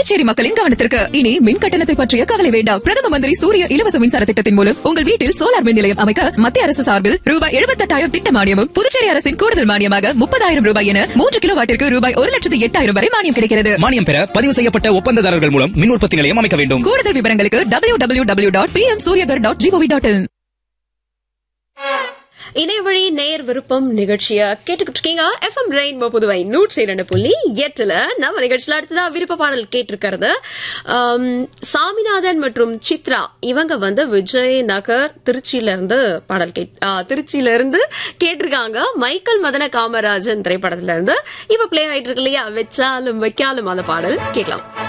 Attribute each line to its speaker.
Speaker 1: புதுச்சேரி மக்களின் கவனத்திற்கு இனி மின் கட்டணத்தை பற்றிய கவலை வேண்டாம் பிரதம மந்திரி சூரிய இலவச மின்சார திட்டத்தின் மூலம் உங்கள் வீட்டில் சோலார் மின் நிலையம் அமைக்க மத்திய அரசு சார்பில் ரூபாய் எழுபத்தெட்டாயிரம் திட்ட மானியமும் புதுச்சேரி அரசின் கூடுதல் மானியமாக முப்பதாயிரம் ரூபாய் என மூன்று கிலோ வாட்டிற்கு ரூபாய் ஒரு லட்சத்து எட்டாயிரம் வரை மானியம் கிடைக்கிறது
Speaker 2: மானியம் பெற பதிவு செய்யப்பட்ட ஒப்பந்ததாரர்கள் மூலம் மின் உற்பத்தி நிலையம் அமைக்க வேண்டும்
Speaker 1: கூடுதல் விவரங்களுக்கு W W W dot P M Suryaghar dot G O V dot in
Speaker 3: இணையவழி நேயர் விருப்பம் நிகழ்ச்சிய கேட்டுக்கிட்டு இருக்கீங்க எஃப்எம் ரெயின்போ புதுவை நூற்றி இரண்டு புள்ளி எட்டுல நம்ம நிகழ்ச்சியில அடுத்ததா விருப்ப பாடல் கேட்டிருக்கிறது ஆம், சாமிநாதன் மற்றும் சித்ரா இவங்க வந்து விஜய் நகர் திருச்சியில இருந்து பாடல் கேட் ஆ, திருச்சியில இருந்து கேட்டிருக்காங்க மைக்கேல் மதன காமராஜன் திரைப்படத்துல இருந்து இப்ப பிளே ஆயிட்டு இருக்கு இல்லையா வச்சாலும் வைக்காலும் அந்த பாடல் கேட்கலாம்